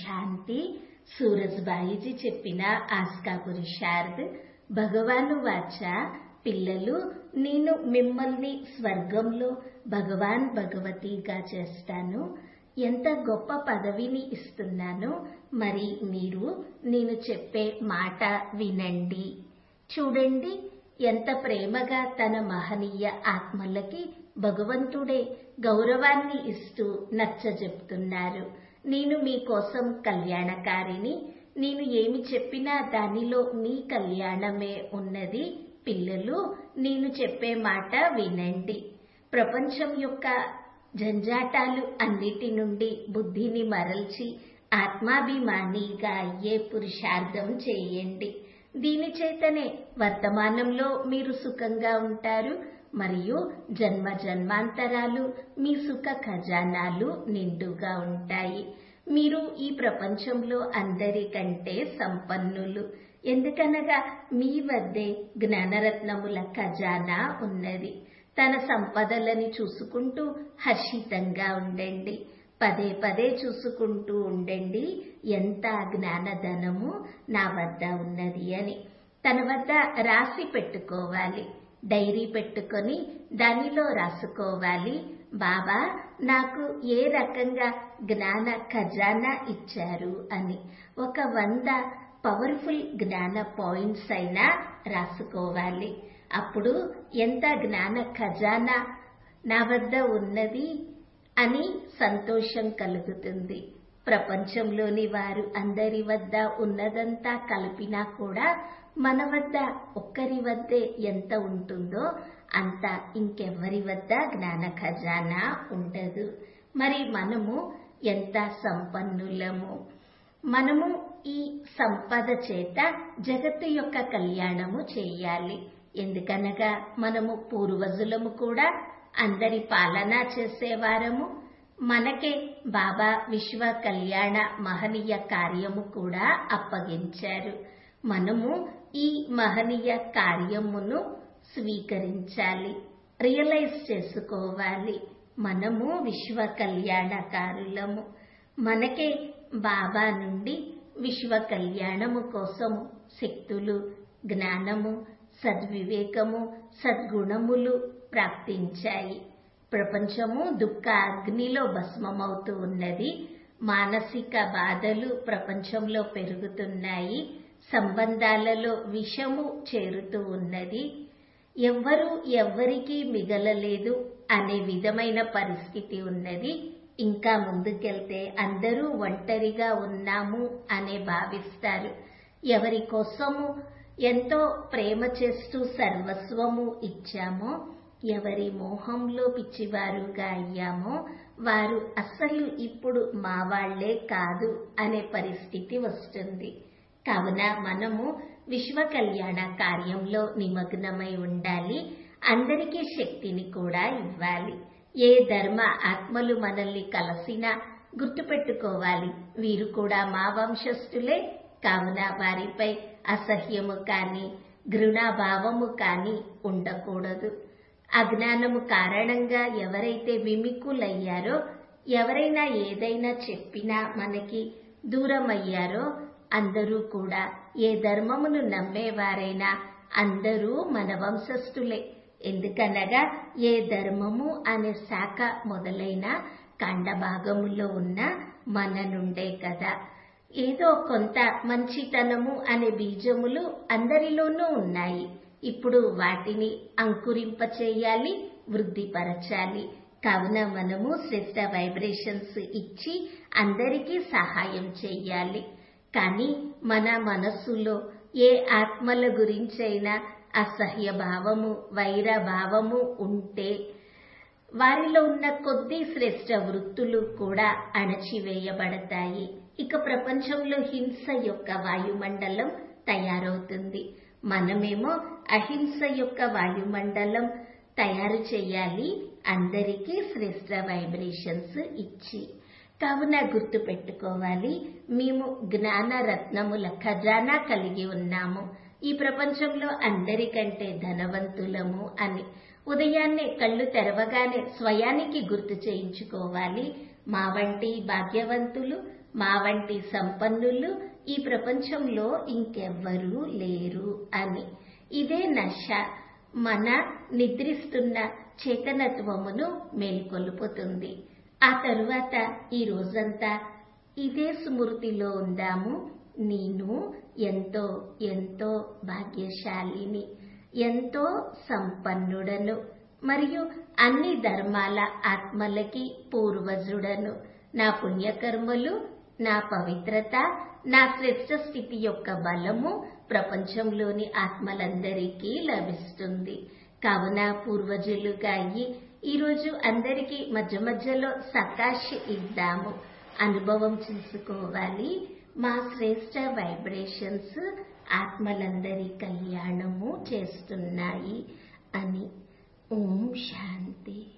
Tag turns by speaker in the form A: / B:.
A: శాంతి సూరజ్బాయిజీ చెప్పిన ఆస్కా పురుషార్థ్ భగవాను వాచ పిల్లలు నేను మిమ్మల్ని స్వర్గంలో భగవాన్ భగవతిగా చేస్తాను ఎంత గొప్ప పదవిని ఇస్తున్నానో మరి మీరు నేను చెప్పే మాట వినండి చూడండి ఎంత ప్రేమగా తన మహనీయ ఆత్మలకి భగవంతుడే గౌరవాన్ని ఇస్తూ నచ్చజెప్తున్నారు నేను మీకోసం కళ్యాణకారిని నేను ఏమి చెప్పినా దానిలో మీ కళ్యాణమే ఉన్నది పిల్లలు నేను చెప్పే మాట వినండి ప్రపంచం యొక్క జంజాటాలు అన్నిటి నుండి బుద్ధిని మరల్చి ఆత్మాభిమానిగా అయ్యే పురుషార్థం చేయండి దీని చేతనే వర్తమానంలో మీరు సుఖంగా ఉంటారు మరియు జన్మ జన్మాంతరాలు మీ సుఖ ఖజానాలు నిండుగా ఉంటాయి మీరు ఈ ప్రపంచంలో అందరికంటే సంపన్నులు ఎందుకనగా మీ వద్దే జ్ఞానరత్నముల ఖజానా ఉన్నది తన సంపదలని చూసుకుంటూ హర్షితంగా ఉండండి పదే పదే చూసుకుంటూ ఉండండి ఎంత జ్ఞానధనము నా వద్ద ఉన్నది అని తన వద్ద రాసి పెట్టుకోవాలి డైరీ పెట్టుకొని దానిలో రాసుకోవాలి బాబా నాకు ఏ రకంగా జ్ఞాన ఖజానా ఇచ్చారు అని ఒక వంద పవర్ఫుల్ జ్ఞాన పాయింట్స్ అయినా రాసుకోవాలి అప్పుడు ఎంత జ్ఞాన ఖజానా నా వద్ద ఉన్నది అని సంతోషం కలుగుతుంది ప్రపంచంలోని వారు అందరి వద్ద ఉన్నదంతా కలిపినా కూడా మన వద్ద ఒక్కరి వద్దే ఎంత ఉంటుందో అంత ఇంకెవ్వరి వద్ద జ్ఞాన ఖజానా ఉండదు మరి మనము ఎంత సంపన్నులము మనము ఈ సంపద చేత జగత్తు యొక్క కళ్యాణము చేయాలి ఎందుకనగా మనము పూర్వజులము కూడా అందరి పాలన చేసేవారము మనకే బాబా విశ్వ కళ్యాణ మహనీయ కార్యము కూడా అప్పగించారు మనము ఈ మహనీయ కార్యమును స్వీకరించాలి రియలైజ్ చేసుకోవాలి మనము విశ్వ కళ్యాణకారులము మనకే బాబా నుండి విశ్వ కళ్యాణము కోసము శక్తులు జ్ఞానము సద్వివేకము సద్గుణములు ప్రాప్తించాయి ప్రపంచము దుఃఖ అగ్నిలో భస్మమవుతూ ఉన్నది మానసిక బాధలు ప్రపంచంలో పెరుగుతున్నాయి సంబంధాలలో విషము చేరుతూ ఉన్నది ఎవ్వరూ ఎవ్వరికీ మిగలలేదు అనే విధమైన పరిస్థితి ఉన్నది ఇంకా ముందుకెళ్తే అందరూ ఒంటరిగా ఉన్నాము అనే భావిస్తారు ఎవరి కోసము ఎంతో ప్రేమ చేస్తూ సర్వస్వము ఇచ్చామో ఎవరి మోహంలో పిచ్చివారుగా అయ్యామో వారు అసలు ఇప్పుడు మా వాళ్లే కాదు అనే పరిస్థితి వస్తుంది కావున మనము విశ్వ కళ్యాణ కార్యంలో నిమగ్నమై ఉండాలి అందరికీ శక్తిని కూడా ఇవ్వాలి ఏ ధర్మ ఆత్మలు మనల్ని కలసినా గుర్తుపెట్టుకోవాలి వీరు కూడా మా వంశస్థులే కావున వారిపై అసహ్యము కాని ఘృణాభావము కాని ఉండకూడదు అజ్ఞానము కారణంగా ఎవరైతే విమికులయ్యారో ఎవరైనా ఏదైనా చెప్పినా మనకి దూరమయ్యారో అందరూ కూడా ఏ ధర్మమును నమ్మేవారైనా అందరూ మన వంశస్థులే ఎందుకనగా ఏ ధర్మము అనే శాఖ మొదలైన కాండభాగములో ఉన్న మన నుండే కదా ఏదో కొంత మంచితనము అనే బీజములు అందరిలోనూ ఉన్నాయి ఇప్పుడు వాటిని అంకురింపచేయాలి వృద్ధిపరచాలి కావున మనము శ్రేష్ట వైబ్రేషన్స్ ఇచ్చి అందరికీ సహాయం చేయాలి కానీ మన మనస్సులో ఏ ఆత్మల గురించైనా అసహ్య భావము వైర భావము ఉంటే వారిలో ఉన్న కొద్ది శ్రేష్ట వృత్తులు కూడా అణచివేయబడతాయి ఇక ప్రపంచంలో హింస యొక్క వాయుమండలం తయారవుతుంది మనమేమో అహింస యొక్క వాయుమండలం తయారు చేయాలి అందరికీ శ్రేష్ట వైబ్రేషన్స్ ఇచ్చి కావున గుర్తు పెట్టుకోవాలి మేము జ్ఞాన రత్నముల ఖజానా కలిగి ఉన్నాము ఈ ప్రపంచంలో అందరికంటే ధనవంతులము అని ఉదయాన్నే కళ్ళు తెరవగానే స్వయానికి గుర్తు చేయించుకోవాలి మా వంటి భాగ్యవంతులు మా వంటి సంపన్నులు ఈ ప్రపంచంలో ఇంకెవ్వరూ లేరు అని ఇదే నశ మన నిద్రిస్తున్న చేతనత్వమును మేల్కొల్పుతుంది ఆ తరువాత ఈ రోజంతా ఇదే స్మృతిలో ఉందాము నేను ఎంతో ఎంతో భాగ్యశాలిని ఎంతో సంపన్నుడను మరియు అన్ని ధర్మాల ఆత్మలకి పూర్వజుడను నా పుణ్యకర్మలు నా పవిత్రత నా శ్రేష్ట స్థితి యొక్క బలము ప్రపంచంలోని ఆత్మలందరికీ లభిస్తుంది కావున పూర్వజులుగా అయ్యి ఈరోజు అందరికీ మధ్య మధ్యలో సకాష్ ఇద్దాము అనుభవం చేసుకోవాలి మా శ్రేష్ట వైబ్రేషన్స్ ఆత్మలందరి కళ్యాణము చేస్తున్నాయి అని ఓం శాంతి